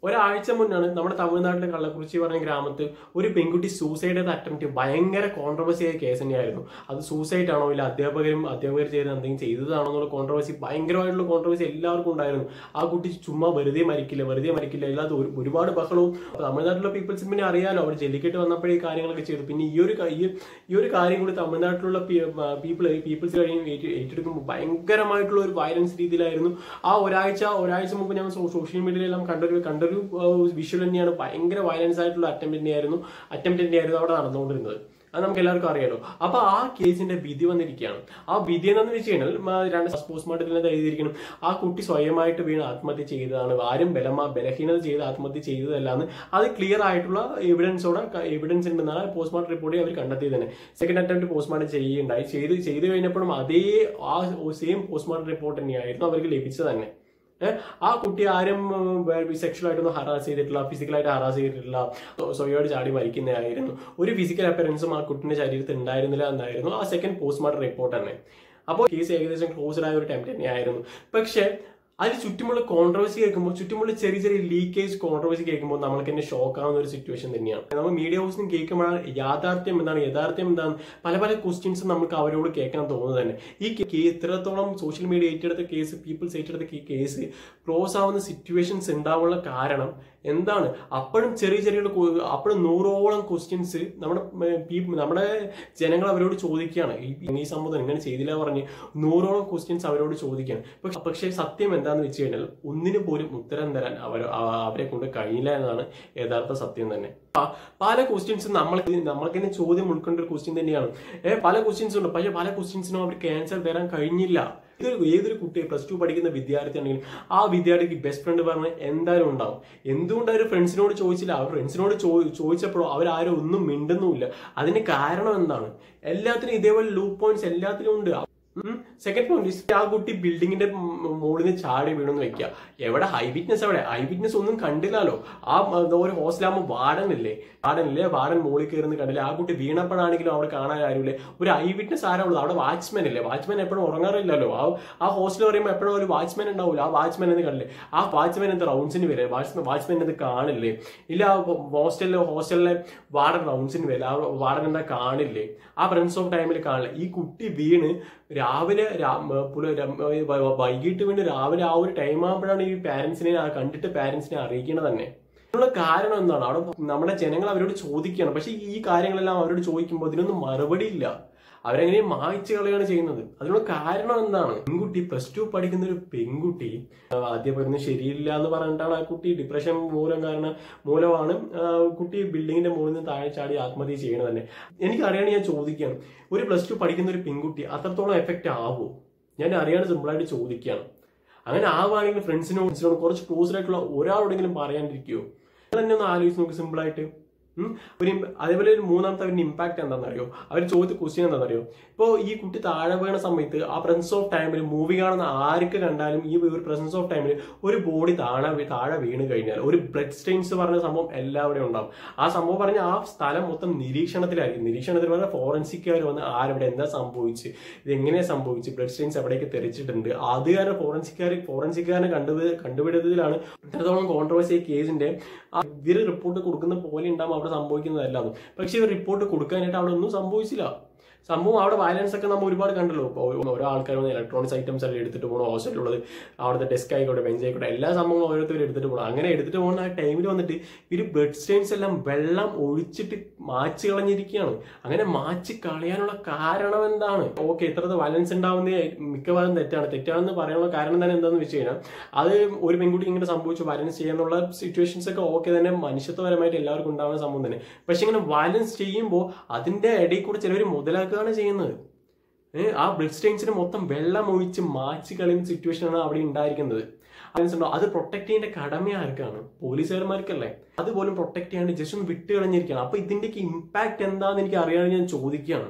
ഒരാഴ്ച മുന്നാണ് നമ്മുടെ തമിഴ്നാട്ടിലെ കള്ളക്കുറിച്ചി പറഞ്ഞ ഗ്രാമത്തിൽ ഒരു പെൺകുട്ടി സൂസൈഡ് ചെയ്ത അറ്റംപ്റ്റ് ഭയങ്കര കോൺട്രവേഴ്സി ആയ കേസ് തന്നെയായിരുന്നു അത് സൂസൈഡ് ആണോ ഇല്ല അധ്യാപകരും അധ്യാപകർ ചെയ്ത് എന്തെങ്കിലും ചെയ്തതാണോ എന്നുള്ള കോൺട്രവേഴ്സി ഭയങ്കരമായിട്ടുള്ള കോൺട്രവേഴ്സി എല്ലാവർക്കും ഉണ്ടായിരുന്നു ആ കുട്ടി ചുമ്മാ വെറുതെ മരിക്കില്ല വെറുതെ മരിക്കില്ല ഇല്ലാതെ ഒരു- ഒരുപാട് ബഹളവും തമിഴ്നാട്ടിലെ പീപ്പിൾസിന് പിന്നെ അറിയാലോ അവർ ജെല്ലിക്കെട്ട് വന്നപ്പോഴേ ഈ കാര്യങ്ങളൊക്കെ ചെയ്തു പിന്നെ ഈ ഒരു ക- ഈ ഈ ഒരു കാര്യം കൂടി തമിഴ്നാട്ടിലുള്ള പീപ്പിൾ പീപ്പിൾസ് കഴിയും ഏറ്റെടുക്കുമ്പോൾ ഭയങ്കരമായിട്ടുള്ള ഒരു വയലൻസ് രീതിയിലായിരുന്നു ആ ഒരാഴ്ച ഒരാഴ്ച മുമ്പ് ഞങ്ങൾ സോഷ്യൽ മീഡിയയിലെല്ലാം കണ്ടൊരു കണ്ടൊരു വിഷ്വൽ തന്നെയാണ് ഭയങ്കര വയലൻസ് ആയിട്ടുള്ള അറ്റംപ്റ്റ് തന്നെയായിരുന്നു അറ്റംപ്റ്റ് തന്നെയായിരുന്നു അവിടെ നടന്നുകൊണ്ടിരുന്നത് അത് നമുക്ക് എല്ലാവർക്കും അറിയാലോ അപ്പൊ ആ കേസിന്റെ വിധി വന്നിരിക്കുകയാണ് ആ വിധി എന്താന്ന് വെച്ച് കഴിഞ്ഞാൽ മ, രണ്ട് പോസ്റ്റ്മോർട്ടത്തിൽ എന്താ എഴുതിയിരിക്കണം ആ കുട്ടി സ്വയമായിട്ട് വീണ് ആത്മഹത്യ ചെയ്തതാണ് ആരും ബലമാ ബലഹീനത ചെയ്ത് ആത്മഹത്യ ചെയ്തതല്ലാന്ന് അത് ക്ലിയർ ആയിട്ടുള്ള എവിഡൻസോടെ എവിഡൻസ് ഉണ്ടെന്നാണ് പോസ്റ്റ്മോർട്ടം റിപ്പോർട്ടിൽ അവർ കണ്ടെത്തിയത് തന്നെ സെക്കൻഡ് അറ്റംപ്റ്റ് പോസ്റ്റ്മോർട്ടം ചെയ്യുണ്ടായി ചെയ്ത് ചെയ്ത് കഴിഞ്ഞപ്പോഴും അതേ ആ സെയിം പോസ്റ്റ്മോർട്ടം റിപ്പോർട്ട് തന്നെയായിരുന്നു അവർക്ക് ലഭിച്ചത് തന്നെ ഏഹ് ആ കുട്ടി ആരും സെക്ഷൽ ആയിട്ടൊന്നും ഹറാസ് ചെയ്തിട്ടില്ല ഫിസിക്കലായിട്ട് ഹറാസ് ചെയ്തിട്ടില്ല സ്വയോട് ചാടി മരിക്കുന്നതായിരുന്നു ഒരു ഫിസിക്കൽ അപ്പയറൻസും ആ കുട്ടിന്റെ ശരീരത്തിൽ ഉണ്ടായിരുന്നില്ല എന്നായിരുന്നു ആ സെക്കൻഡ് പോസ്റ്റ്മോർട്ടം റിപ്പോർട്ട് തന്നെ അപ്പോൾ കേസ് ഏകദേശം ക്ലോസ്ഡ് ആയ ഒരു ടൈം തന്നെയായിരുന്നു പക്ഷേ അതിന് ചുറ്റുമുള്ള കോൺട്രവേഴ്സി കേൾക്കുമ്പോൾ ചുറ്റുമുള്ള ചെറിയ ചെറിയ ലീക്കേജ് കോൺട്രവേഴ്സി കേൾക്കുമ്പോൾ നമ്മൾക്ക് തന്നെ ഷോക്ക് ആവുന്ന ഒരു സിറ്റുവേഷൻ തന്നെയാണ് നമ്മൾ മീഡിയ ഹൗസിൽ കേൾക്കുമ്പോഴാണ് യാഥാർത്ഥ്യം എന്താണ് യഥാർത്ഥ്യം എന്താണ് പല പല ക്വസ്റ്റ്യൻസ് നമുക്ക് അവരോട് കേൾക്കാൻ തോന്നുന്നത് തന്നെ ഈ കേ- ഇത്രത്തോളം സോഷ്യൽ മീഡിയ ഏറ്റെടുത്ത കേസ് പീപ്പിൾസ് ഏറ്റെടുത്ത ഈ കേസ് ക്ലോസ് ആവുന്ന സിറ്റുവേഷൻസ് ഉണ്ടാവാനുള്ള കാരണം എന്താണ് അപ്പോഴും ചെറിയ ചെറിയ കു- അപ്പോഴും നൂറോളം ക്വസ്റ്റ്യൻസ് നമ്മുടെ ഉം, പീ- നമ്മുടെ ജനങ്ങൾ അവരോട് ചോദിക്കുകയാണ് ഈ- ഈ സംഭവം ഇങ്ങനെ ചെയ്തില്ല പറഞ്ഞ് നൂറോളം ക്വസ്റ്റ്യൻസ് അവരോട് ചോദിക്കുകയാണ് പക്ഷെ പക്ഷേ സത്യം എന്താന്ന് വെച്ച് കഴിഞ്ഞാൽ ഒന്നിനു പോലും ഉത്തരം തരാൻ അവർ ആ- അവരെ കൊണ്ട് കഴിയില്ല എന്നതാണ് യഥാർത്ഥ സത്യം തന്നെ പ- പല ക്വസ്റ്റ്യൻസും നമ്മൾക്ക് നമ്മൾക്ക് തന്നെ ചോദ്യം ഉൾക്കൊണ്ട ഒരു ക്വസ്റ്റ്യൻ തന്നെയാണ് ഏഹ് പല ക്വസ്റ്റ്യൻസും ഉണ്ട് പക്ഷേ പല ക്വസ്റ്റ്യൻസിനും അവർക്ക് ആൻസർ തരാൻ കഴിഞ്ഞില്ല ഇതൊരു ഏതൊരു കുട്ടി പ്ലസ് ടു പഠിക്കുന്ന വിദ്യാർത്ഥി ആണെങ്കിൽ ആ വിദ്യാർത്ഥിക്ക് ബെസ്റ്റ് ഫ്രണ്ട് പറഞ്ഞ എന്തായാലും ഉണ്ടാവും എന്തുകൊണ്ട് അവർ ഫ്രണ്ട്സിനോട് ചോദിച്ചില്ല അവർ ഫ്രണ്ട്സിനോട് ചോദിച്ചപ്പോഴോ അവരാരും ഒന്നും മിണ്ടുന്നുമില്ല അതിന് കാരണം എന്താണ് എല്ലാത്തിനും ഇതേപോലെ ലൂപ്പ് പോയിന്റ്സ് എല്ലാത്തിലും ഉണ്ട് സെക്കൻഡ് പോയിന്റ് ആ കുട്ടി ബിൽഡിങ്ങിന്റെ മുകളിൽ നിന്ന് ചാടി വീണെന്ന് വെക്കുക എവിടെ ഹൈ വിറ്റ്നസ് എവിടെ ഹൈ വിറ്റ്നസ് ഒന്നും കണ്ടില്ലല്ലോ ആ മ, ഒരു ഹോസ്റ്റലാകുമ്പോൾ വാർഡൻ ഇല്ലേ വാർഡൻ ഇല്ലേ വാർഡൻ മുകളിൽ കയറുന്ന കണ്ടില്ല ആ കുട്ടി വീണപ്പോഴാണെങ്കിലും അവിടെ കാണാൻ ആരുമില്ലേ ഒരു ഐ വിറ്റ്നസ് ആരാ ഉള്ളത് അവിടെ വാച്ച്മാൻ ഇല്ലേ വാച്ച്മാൻ എപ്പോഴും ഉറങ്ങാറില്ലല്ലോ ആ ആ ഹോസ്റ്റൽ പറയുമ്പോൾ എപ്പോഴും ഒരു വാച്ച്മാൻ ഉണ്ടാവില്ല ആ വാച്ച്മാൻ എന്ന് കണ്ടില്ലേ ആ വാച്ച്മാൻ എന്ത് റൗണ്ട്സിന് വരെ വാച്ച്മാൻ വാച്ച്മാൻ എന്ത് കാണില്ലേ ഇല്ല ഹോസ്റ്റലിലെ ഹോസ്റ്റലിലെ വാർഡൻ റൗണ്ട്സിന് വരില്ല ആ വാർഡൻ എന്താ കാണില്ലേ ആ ഫ്രണ്ട്സ് ഓഫ് ടൈമിൽ കാണില്ല ഈ കുട്ടി വീണ് രാവിലെ രാ- മ, പുല- രം- ഏ, വ- വ- വൈകിട്ട് വീണ് രാവിലെ ആ ഒരു ടൈം ആകുമ്പോഴാണ് ഈ പാരന്റ്സിനെ കണ്ടിട്ട് പാരന്റ്സിനെ അറിയിക്കുന്നത് തന്നെ ഇതിനുള്ള കാരണം എന്താണ് അവിടെ നമ്മുടെ ജനങ്ങൾ അവരോട് ചോദിക്കുകയാണ് പക്ഷെ ഈ കാര്യങ്ങളെല്ലാം അവരോട് ചോദിക്കുമ്പോൾ ഇതിനൊന്നും മറുപടി ഇല്ല അവരെങ്ങനെ മായ്ച്ചു കളയാണ് ചെയ്യുന്നത് അതിനുള്ള കാരണം എന്താണ് പെൺകുട്ടി പ്ലസ് ടു പഠിക്കുന്ന ഒരു പെൺകുട്ടി ആ, അധ്യാപകന് ശരിയില്ല എന്ന് പറഞ്ഞിട്ടാണ് ആ കുട്ടി ഡിപ്രഷൻ മൂലം കാരണം മൂലമാണ് ആ, കുട്ടി ബിൽഡിങ്ങിന്റെ മുകളിൽ നിന്ന് താഴെ ചാടി ആത്മഹത്യ ചെയ്യണത് തന്നെ എനിക്കറിയാണ് ഞാൻ ചോദിക്കുകയാണ് ഒരു പ്ലസ് ടു പഠിക്കുന്ന ഒരു പെൺകുട്ടി അത്രത്തോളം എഫക്റ്റ് ആവുമോ ഞാൻ അറിയാണ്ട് സിമ്പിളായിട്ട് ചോദിക്കുകയാണ് അങ്ങനെ ആവുകയാണെങ്കിൽ ഫ്രണ്ട്സിനോട് ഫ്രണ്ട്സിനോട് കുറച്ച് ക്ലോസ് ആയിട്ടുള്ള ഒരാളോടെങ്കിലും പറയാണ്ടിരിക്കുമോ നിങ്ങൾ തന്നെ ഒന്ന് ആലോചിച്ച് നോക്ക് സിമ്പിളായിട്ട് ഉം. ഒരു ഇം- അതേപോലെ ഒരു മൂന്നാമത്തെ അവരുടെ ഇമ്പാക്ട് എന്താണെന്നറിയോ അവർ ചോദിച്ച ക്വസ്റ്റ്യൻ എന്താണെന്നറിയോ ഇപ്പോൾ ഈ കുട്ടി താഴെ വീണ സമയത്ത് ആ പ്രസൻസ് ഓഫ് ടൈമിൽ മൂവി കാണുന്ന ആർക്ക് കണ്ടാലും ഈ ഒരു പ്രസൻസ് ഓഫ് ടൈമിൽ ഒരു ബോഡി താഴെ വീ- താഴെ വീണ് കഴിഞ്ഞാൽ ഒരു ബ്ലഡ് സ്റ്റെയിൻസ് പറഞ്ഞ സംഭവം എല്ലാവിടെയും ഉണ്ടാവും ആ സംഭവം പറഞ്ഞ ആ സ്ഥലം മൊത്തം നിരീക്ഷണത്തിലായിരിക്കും നിരീക്ഷണത്തിൽ പറഞ്ഞ ഫോറൻസിക്കുകാർ വന്ന് ആരെവിടെ എന്താ സംഭവിച്ച് ഇത് എങ്ങനെ സംഭവിച്ചു ബ്ലഡ് സ്റ്റെയിൻസ് എവിടേക്ക് തെറിച്ചിട്ടുണ്ട് അത് കാരണം ഫോറൻസിക്കാർ ഫോറൻസിക്കാരനെ കണ്ടു കണ്ടുപിടുത്തത്തിലാണ് ഇത്രത്തോളം കോൺട്രവേഴ്സി കേസിന്റെ ആ ഇവര് റിപ്പോർട്ട് കൊടുക്കുന്ന പോലെ ഉണ്ടാവും അവിടെ സംഭവിക്കുന്നതല്ല അത് പക്ഷെ ഇവർ റിപ്പോർട്ട് കൊടുക്കാനായിട്ട് അവിടെ ഒന്നും സംഭവിച്ചില്ല സംഭവം അവിടെ വയലൻസ് ഒക്കെ നമ്മൾ ഒരുപാട് കണ്ടല്ലോ ഇപ്പോൾ ഓരോ ആൾക്കാർ വന്ന് ഇലക്ട്രോണിക്സ് ഐറ്റംസ് എല്ലാം എടുത്തിട്ട് പോകണം ഹോസ്റ്റലിലുള്ളത് അവിടുത്തെ ഡെസ്ക് ആയിക്കോട്ടെ ബെഞ്ച് ആയിക്കോട്ടെ എല്ലാ സംഭവങ്ങളും ഓരോരുത്തർ എടുത്തിട്ട് പോകണം അങ്ങനെ എടുത്തിട്ട് പോകുന്ന ആ ടൈമിൽ വന്നിട്ട് ഇവർ ബ്ലഡ് സ്റ്റെയിൻസ് എല്ലാം വെള്ളം ഒഴിച്ചിട്ട് മാച്ച് കളഞ്ഞിരിക്കുകയാണ് അങ്ങനെ മാച്ച് കളയാനുള്ള കാരണം എന്താണ് ഓക്കെ ഇത്രത്തെ വയലൻസ് ഉണ്ടാവുന്നത് മിക്കവാറും തെറ്റാണ് തെറ്റാണെന്ന് പറയാനുള്ള കാരണം തന്നെ എന്താണെന്ന് വെച്ച് കഴിഞ്ഞാൽ അത് ഒരു പെൺകുട്ടി ഇങ്ങനെ സംഭവിച്ചു വയലൻസ് ചെയ്യാനുള്ള സിറ്റുവേഷൻസ് ഒക്കെ ഓക്കെ തന്നെ മനുഷ്യത്വപരമായിട്ട് എല്ലാവർക്കും ഉണ്ടാവുന്ന സംഭവം തന്നെ പക്ഷെ ഇങ്ങനെ വയലൻസ് ചെയ്യുമ്പോൾ അതിന്റെ ഇടയിൽ കൂടെ ചിലവർ മുതലാക്കുകയാണ് ചെയ്യുന്നത് ഏഹ് ആ ബ്ലഡ് സ്റ്റെയിൻസിന് മൊത്തം വെള്ളം ഒഴിച്ച് മാച്ച് കളയുന്ന സിറ്റുവേഷനാണ് അവിടെ ഉണ്ടായിരിക്കുന്നത് വയലൻസ് ഉണ്ടോ അത് പ്രൊട്ടക്ട് ചെയ്യേണ്ട കടമ ആർക്കാണ് പോലീസുകാരന്മാർക്കല്ലേ അതുപോലും പ്രൊട്ടക്ട് ചെയ്യാണ്ട് ജസ്റ്റ് ഒന്ന് വിട്ട് കളഞ്ഞിരിക്കുകയാണ് അപ്പൊ ഇതിന്റെയൊക്കെ ഇമ്പാക്ട് എന്താന്ന് എനിക്ക് അറിയാൻ ഞാൻ ചോദിക്കുകയാണ്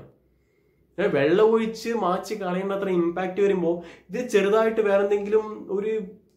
ഏ, വെള്ളം ഒഴിച്ച് മാച്ച് കളയുന്ന അത്ര ഇമ്പാക്ട് വരുമ്പോൾ ഇത് ചെറുതായിട്ട് വേറെ എന്തെങ്കിലും ഒരു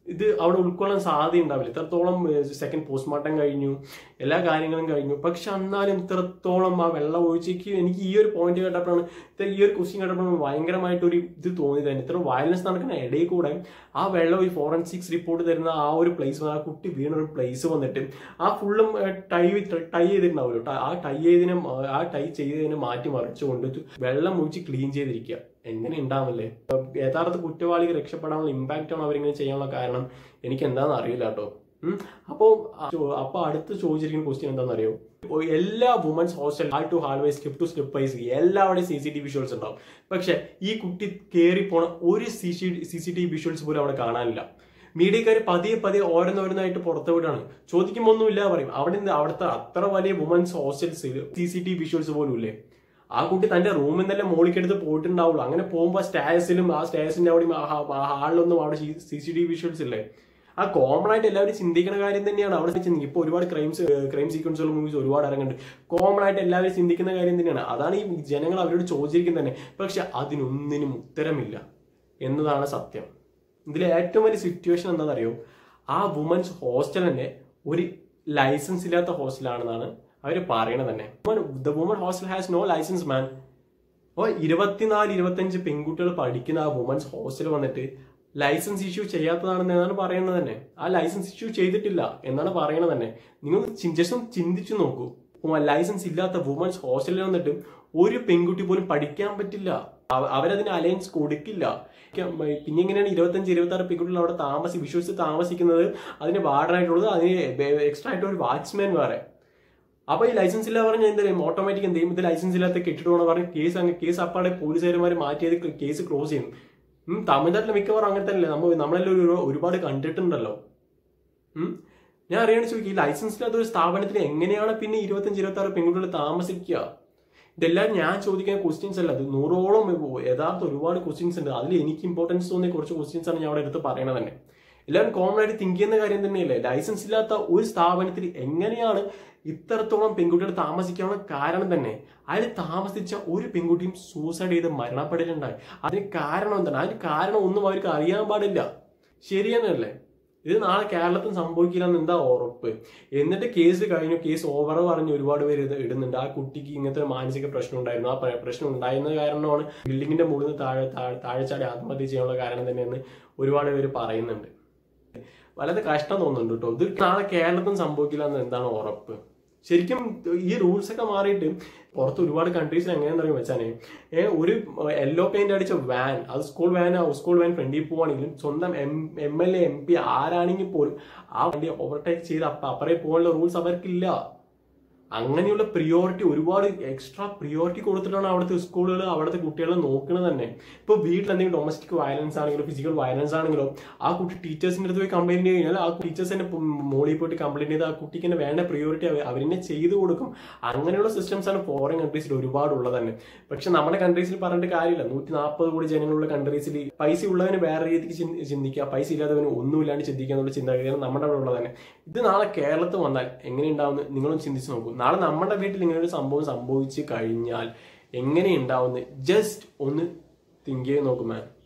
ഇത് അവിടെ ഉൾക്കൊള്ളാൻ സാധ്യത ഉണ്ടാവില്ല ഇത്രത്തോളം സെക്കൻഡ് പോസ്റ്റ്മോർട്ടം കഴിഞ്ഞു എല്ലാ കാര്യങ്ങളും കഴിഞ്ഞു പക്ഷെ എന്നാലും ഇത്രത്തോളം ആ വെള്ളം ഒഴിച്ചേക്ക് എനിക്ക് ഈ ഒരു പോയിന്റ് കേട്ടപ്പോഴാണ് ഇത് ഈ ഒരു ക്വസ്റ്റ്യൻ കേട്ടപ്പോഴാണ് ഭയങ്കരമായിട്ടൊരു ഇത് തോന്നി തന്നെ ഇത്ര വയലൻസ് നടക്കുന്ന ഇടയിൽ കൂടെ ആ വെള്ളം ഈ ഫോറൻസിക്സ് റിപ്പോർട്ട് തരുന്ന ആ ഒരു പ്ലേസ് ആ കുട്ടി വീണ ഒരു പ്ലേസ് വന്നിട്ട് ആ ഫുള്ളും ടൈ ടൈ ചെയ്തിട്ടുണ്ടാവുമല്ലോ ട- ആ ടൈ ചെയ്തതിനെ മ- ആ ടൈ ചെയ്തതിനെ മാറ്റി മറിച്ചുകൊണ്ട് വെള്ളം ഒഴിച്ച് ക്ലീൻ ചെയ്തിരിക്കുക എങ്ങനെ ഉണ്ടാവില്ലേ യഥാർത്ഥ കുറ്റവാളിക്ക് രക്ഷപ്പെടാനുള്ള ഇമ്പാക്റ്റ് ആണ് അവരിങ്ങനെ ചെയ്യാനുള്ള കാരണം എനിക്ക് എന്താണെന്ന് അറിയില്ല കേട്ടോ ഉം. അപ്പോ ചോ- അപ്പൊ അടുത്ത് ചോദിച്ചിരിക്കുന്ന ക്വസ്റ്റ്യൻ എന്താണെന്ന് അറിയോ എല്ലാ womens hostel hall to hall wise skip to skip wise എല്ലാവിടെയും സി സി ടി വിഷ്വൽസ് ഉണ്ടാവും പക്ഷെ ഈ കുട്ടി കയറി പോണ ഒരു C C C T visuals പോലും അവിടെ കാണാനില്ല മീഡിയക്കാർ പതിയെ പതിയെ ഓരോന്നോരോന്നായിട്ട് പുറത്തു വിടാണ് ചോദിക്കുമ്പോൾ ഒന്നുമില്ല പറയും അവിടെ നിന്ന് അവിടുത്തെ അത്ര വലിയ womens hostels C C T visuals പോലും ഇല്ലേ ആ കുട്ടി തന്റെ റൂമിൽ നിന്നല്ലേ മോളിക്കെടുത്ത് പോയിട്ടുണ്ടാവുള്ളൂ അങ്ങനെ പോകുമ്പോൾ സ്റ്റേഴ്സിലും ആ സ്റ്റേഴ്സിന്റെ അവിടെയും ഹാളിലൊന്നും അവിടെ സി സി ടി വിഷ്വൽസ് ഇല്ലേ ആ കോമൺ ആയിട്ട് എല്ലാവരും ചിന്തിക്കുന്ന കാര്യം തന്നെയാണ് അവിടെ ചിന്തിക്കുന്നത് ഇപ്പൊ ഒരുപാട് ക്രൈംസ് ക്രൈം സീക്വൻസുകൾ മൂവീസ് ഒരുപാട് ഇറങ്ങുന്നുണ്ട് കോമൺ ആയിട്ട് എല്ലാവരും ചിന്തിക്കുന്ന കാര്യം തന്നെയാണ് അതാണ് ഈ ജനങ്ങൾ അവരോട് ചോദിച്ചിരിക്കുന്നത് തന്നെ പക്ഷെ അതിനൊന്നിനും ഉത്തരമില്ല എന്നതാണ് സത്യം ഇതിലെ ഏറ്റവും വലിയ സിറ്റുവേഷൻ എന്താണെന്നറിയോ ആ വുമൻസ് ഹോസ്റ്റൽ തന്നെ ഒരു ലൈസൻസ് ഇല്ലാത്ത ഹോസ്റ്റലാണെന്നാണ് അവർ പറയണത് തന്നെ the woman hostel has no license man അപ്പോൾ ഇരുപത്തിനാല് ഇരുപത്തഞ്ച് പെൺകുട്ടികൾ പഠിക്കുന്ന ആ വുമൻസ് ഹോസ്റ്റൽ വന്നിട്ട് ലൈസൻസ് ഇഷ്യൂ ചെയ്യാത്തതാണെന്നാണ് പറയുന്നത് തന്നെ ആ ലൈസൻസ് ഇഷ്യൂ ചെയ്തിട്ടില്ല എന്നാണ് പറയുന്നത് തന്നെ നിങ്ങൾ ജസ്റ്റ് ഒന്ന് ചിന്തിച്ചു നോക്കൂ ലൈസൻസ് ഇല്ലാത്ത വുമൻസ് ഹോസ്റ്റലിൽ വന്നിട്ട് ഒരു പെൺകുട്ടി പോലും പഠിക്കാൻ പറ്റില്ല അവ- അവരതിന് അലയൻസ് കൊടുക്കില്ല പിന്നെ എങ്ങനെയാണ് ഇരുപത്തഞ്ച് ഇരുപത്തി ആറ് പെൺകുട്ടികൾ അവിടെ താമസി വിശ്വസിച്ച് താമസിക്കുന്നത് അതിന് വാർഡനായിട്ടുള്ളത് അതിന് എക്സ്ട്രാ ആയിട്ട് ഒരു വാച്ച്മാൻ വേറെ അപ്പൊ ഈ ലൈസൻസ് ഇല്ല പറഞ്ഞാൽ എന്താ ചെയ്യും ഓട്ടോമാറ്റിക് എന്ത് ചെയ്യും ഇത് ലൈസൻസ് ഇല്ലാത്ത കെട്ടിടമാണ് പറഞ്ഞ് കേസ് അങ്ങ് കേസ് അപ്പാടെ പോലീസുകാരന്മാർ മാറ്റിയത് കേസ് ക്ലോസ് ചെയ്യും ഉം, തമിഴ്നാട്ടിലെ മിക്കവാറും അങ്ങനെ തന്നെ നമ്മൾ നമ്മളെല്ലാം ഒരു ഒരുപാട് കണ്ടിട്ടുണ്ടല്ലോ ഉം. ഞാൻ അറിയണ ചോദിക്കും ഈ ലൈസൻസ് ഇല്ലാത്ത ഒരു സ്ഥാപനത്തിൽ എങ്ങനെയാണ് പിന്നെ ഇരുപത്തഞ്ച് ഇരുപത്തി ആറ് പെൺകുട്ടികൾ താമസിക്കുക ഇതെല്ലാം ഞാൻ ചോദിക്കുന്ന ക്വസ്റ്റ്യൻസ് അല്ല അത് നൂറോളം യഥാർത്ഥ ഒരുപാട് ക്വസ്റ്റ്യൻസ് ഉണ്ട് അതിൽ എനിക്ക് ഇമ്പോർട്ടൻസ് തോന്നിയ കുറച്ച് ക്വസ്റ്റ്യൻസ് ആണ് ഞാൻ അവിടെ എടുത്ത് പറയണത് തന്നെ എല്ലാവരും കോമൺ ആയിട്ട് തിങ്ക് ചെയ്യുന്ന കാര്യം തന്നെയല്ലേ ലൈസൻസ് ഇല്ലാത്ത ഒരു സ്ഥാപനത്തിൽ എങ്ങനെയാണ് ഇത്രത്തോളം പെൺകുട്ടികൾ താമസിക്കാനുള്ള കാരണം തന്നെ അതിൽ താമസിച്ച ഒരു പെൺകുട്ടിയും സൂസൈഡ് ചെയ്ത് മരണപ്പെടലുണ്ടായി അതിന് കാരണം എന്താണ് അതിന് കാരണം ഒന്നും അവർക്ക് അറിയാൻ പാടില്ല ശരിയെന്നല്ലേ ഇത് നാളെ കേരളത്തിൽ സംഭവിക്കില്ല എന്ന് എന്താ ഉറപ്പ് എന്നിട്ട് കേസ് കഴിഞ്ഞു കേസ് ഓവർ പറഞ്ഞ് ഒരുപാട് പേര് ഇത് ഇടുന്നുണ്ട് ആ കുട്ടിക്ക് ഇങ്ങനത്തെ ഒരു മാനസിക പ്രശ്നം ഉണ്ടായിരുന്നു ആ പ്ര- പ്രശ്നം ഉണ്ടായിരുന്ന കാരണമാണ് ബിൽഡിങ്ങിന്റെ മുകളിൽ നിന്ന് താഴെ താഴെ താഴെ ചാടി ആത്മഹത്യ ചെയ്യാനുള്ള കാരണം തന്നെയെന്ന് ഒരുപാട് പേര് പറയുന്നുണ്ട് വളരെ കഷ്ടം തോന്നുന്നുണ്ട് കേട്ടോ ഇത് നാളെ കേരളത്തിൽ സംഭവിക്കില്ല എന്ന് എന്താണ് ഉറപ്പ് ശരിക്കും ഈ റൂൾസ് ഒക്കെ മാറിയിട്ട് പുറത്ത് ഒരുപാട് കൺട്രീസിൽ എങ്ങനെയാണെന്ന് അറിയാൻ വെച്ചാൽ ഏ ഒരു യെല്ലോ പെയിന്റ് അടിച്ച വാൻ അത് സ്കൂൾ വാൻ സ്കൂൾ വാൻ ഫ്രണ്ടിൽ പോവാണെങ്കിലും സ്വന്തം M M L A M P ആരാണെങ്കിൽ പോലും ആ വണ്ടി ഓവർടേക്ക് ചെയ്ത് അപ്പ അപ്പറേ പോകാനുള്ള റൂൾസ് അവർക്കില്ല അങ്ങനെയുള്ള പ്രിയോറിറ്റി ഒരുപാട് എക്സ്ട്രാ പ്രിയോറിറ്റി കൊടുത്തിട്ടാണ് അവിടുത്തെ സ്കൂളുകൾ അവിടുത്തെ കുട്ടികളെ നോക്കുന്നത് തന്നെ ഇപ്പൊ വീട്ടിൽ എന്തെങ്കിലും ഡൊമസ്റ്റിക് വയലൻസ് ആണെങ്കിലോ ഫിസിക്കൽ വയലൻസ് ആണെങ്കിലോ ആ കുട്ടി ടീച്ചേഴ്സിന്റെ അടുത്ത് പോയി കംപ്ലൈന്റ് കഴിഞ്ഞാൽ ആ ടീച്ചേഴ്സ് തന്നെ മോളിൽ പോയിട്ട് കംപ്ലൈന്റ് ചെയ്ത് ആ കുട്ടിക്ക് തന്നെ വേണ്ട പ്രിയോറിറ്റി അവരെന്നെ ചെയ്തു കൊടുക്കും അങ്ങനെയുള്ള സിസ്റ്റംസ് ആണ് ഫോറിൻ കൺട്രീസിൽ ഒരുപാട് ഉള്ളത് തന്നെ പക്ഷെ നമ്മുടെ കൺട്രീസിൽ പറഞ്ഞിട്ട് കാര്യമില്ല നൂറ്റി നാൽപ്പത് കോടി ജനങ്ങളുള്ള കൺട്രീസിൽ പൈസ ഉള്ളവന് വേറെ രീതിക്ക് ചിന്തി- ചിന്തിക്കുക പൈസ ഇല്ലാത്തവന് ഒന്നുമില്ലാണ്ട് ചിന്തിക്കുക എന്നുള്ള ചിന്താഗതിയാണ് നമ്മുടെ അവിടെ ഉള്ളത് തന്നെ ഇത് നാളെ കേരളത്തിൽ വന്നാൽ എങ്ങനെ ഉണ്ടാവുമെന്ന് നിങ്ങളും ചിന്തിച്ച് നോക്കൂ നാളെ നമ്മുടെ വീട്ടിൽ ഇങ്ങനെ ഒരു സംഭവം സംഭവിച്ചു കഴിഞ്ഞാൽ എങ്ങനെ ഉണ്ടാവുമെന്ന് ജസ്റ്റ് ഒന്ന് തിങ്ക് ചെയ്ത് നോക്കും മാൻ